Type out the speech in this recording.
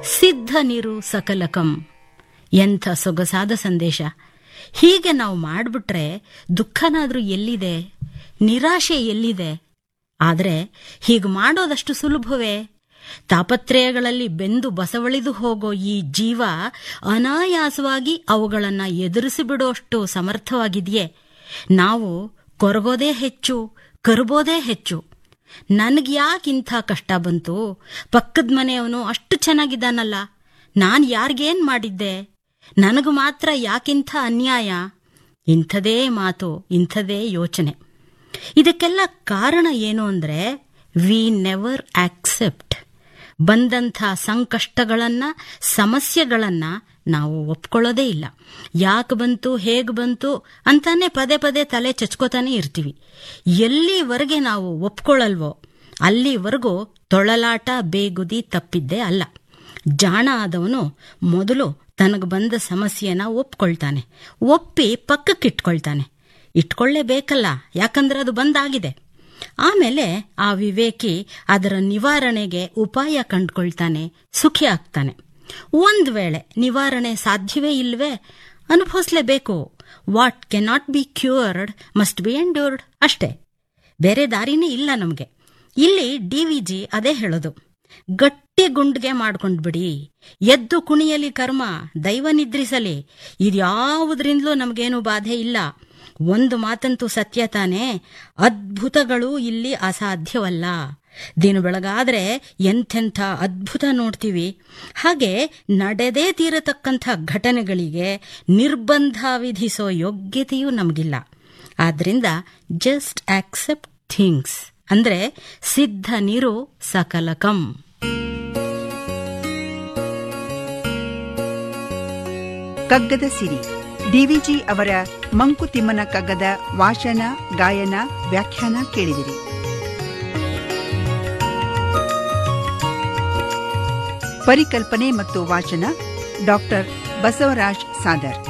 ಸಿದ್ಧ ನೀರು ಸಕಲಕಂ ಎಂಥ ಸೊಗಸಾದ ಸಂದೇಶ ಹೀಗೆ ನಾವು ಮಾಡಿಬಿಟ್ರೆ ದುಃಖನಾದ್ರೂ ಎಲ್ಲಿದೆ ನಿರಾಶೆ ಎಲ್ಲಿದೆ ಆದರೆ ಹೀಗೆ ಮಾಡೋದಷ್ಟು ಸುಲಭವೇ ತಾಪತ್ರಯಗಳಲ್ಲಿ ಬೆಂದು ಬಸವಳಿದು ಹೋಗೋ ಈ ಜೀವ ಅನಾಯಾಸವಾಗಿ ಅವುಗಳನ್ನು ಎದುರಿಸಿ ಬಿಡೋಷ್ಟು ಸಮರ್ಥವಾಗಿದೆಯೇ ನಾವು ಕೊರಗೋದೇ ಹೆಚ್ಚು ಕರುಬೋದೇ ಹೆಚ್ಚು ನನಗೆ ಯಾಕಿಂಥ ಕಷ್ಟ ಬಂತು ಪಕ್ಕದ ಮನೆಯವನು ಅಷ್ಟು ಚೆನ್ನಾಗಿದ್ದಾನಲ್ಲ ನಾನು ಯಾರಿಗೇನ್ ಮಾಡಿದ್ದೆ ನನಗೆ ಮಾತ್ರ ಯಾಕಿಂಥ ಅನ್ಯಾಯ ಇಂಥದೇ ಮಾತು ಇಂಥದೇ ಯೋಚನೆ ಇದಕ್ಕೆಲ್ಲ ಕಾರಣ ಏನು ಅಂದರೆ ವಿ ನೆವರ್ ಆಕ್ಸೆಪ್ಟ್ ಬಂದಂಥ ಸಂಕಷ್ಟಗಳನ್ನ ಸಮಸ್ಯೆಗಳನ್ನ ನಾವು ಒಪ್ಕೊಳ್ಳೋದೇ ಇಲ್ಲ ಯಾಕೆ ಬಂತು ಹೇಗೆ ಬಂತು ಅಂತಾನೆ ಪದೇ ಪದೇ ತಲೆ ಚಚ್ಕೋತಾನೆ ಇರ್ತೀವಿ ಎಲ್ಲಿವರೆಗೆ ನಾವು ಒಪ್ಕೊಳ್ಳಲ್ವೋ ಅಲ್ಲಿವರೆಗೂ ತೊಳಲಾಟ ಬೇಗುದಿ ತಪ್ಪಿದ್ದೇ ಅಲ್ಲ ಜಾಣ ಆದವನು ಮೊದಲು ತನಗೆ ಬಂದ ಸಮಸ್ಯೆನ ಒಪ್ಕೊಳ್ತಾನೆ ಒಪ್ಪಿ ಪಕ್ಕಕ್ಕಿಟ್ಕೊಳ್ತಾನೆ ಇಟ್ಕೊಳ್ಳೇಬೇಕಲ್ಲ ಯಾಕಂದ್ರೆ ಅದು ಬಂದಾಗಿದೆ ಆಮೇಲೆ ಆ ವಿವೇಕಿ ಅದರ ನಿವಾರಣೆಗೆ ಉಪಾಯ ಕಂಡುಕೊಳ್ತಾನೆ ಸುಖಿ ಆಗ್ತಾನೆ ಒಂದ್ ವೇಳೆ ನಿವಾರಣೆ ಸಾಧ್ಯವೇ ಇಲ್ವೇ ಅನುಭವಿಸ್ಲೇಬೇಕು what cannot be cured must be endured ಅಷ್ಟೇ ಬೇರೆ ದಾರಿನೇ ಇಲ್ಲ ನಮಗೆ ಇಲ್ಲಿ ಡಿ ವಿ ಜಿ ಅದೇ ಹೇಳೋದು ಗಟ್ಟಿ ಗುಂಡ್ಗೆ ಮಾಡ್ಕೊಂಡ್ಬಿಡಿ ಎದ್ದು ಕುಣಿಯಲಿ ಕರ್ಮ ದೈವ ನಿದ್ರಿಸಲಿ ಇದ್ಯಾವುದರಿಂದಲೂ ನಮಗೇನು ಬಾಧೆ ಇಲ್ಲ ಒಂದು ಮಾತಂತೂ ಸತ್ಯ ತಾನೇ ಅದ್ಭುತಗಳು ಇಲ್ಲಿ ಅಸಾಧ್ಯವಲ್ಲ ದಿನ ಬೆಳಗಾದ್ರೆ ಎಂಥೆಂಥ ಅದ್ಭುತ ನೋಡ್ತೀವಿ ಹಾಗೆ ನಡೆದೇ ತೀರತಕ್ಕಂಥ ಘಟನೆಗಳಿಗೆ ನಿರ್ಬಂಧ ವಿಧಿಸೋ ಯೋಗ್ಯತೆಯೂ ನಮಗಿಲ್ಲ ಆದ್ರಿಂದ ಜಸ್ಟ್ ಆಕ್ಸೆಪ್ಟ್ ಥಿಂಗ್ಸ್ ಅಂದ್ರೆ ಸಿದ್ಧ ನೀರು ಸಕಲಕಂ ಕಗ್ಗದ ಸಿರಿ ಡಿವಿಜಿ ಅವರ ಮಂಕುತಿಮ್ಮನ ಕಗ್ಗದ ವಾಚನ ಗಾಯನ ವ್ಯಾಖ್ಯಾನ ಕೇಳಿದಿರಿ ಪರಿಕಲ್ಪನೆ ಮತ್ತು ವಾಚನ ಡಾಕ್ಟರ್ ಬಸವರಾಜ್ ಸಾದರ್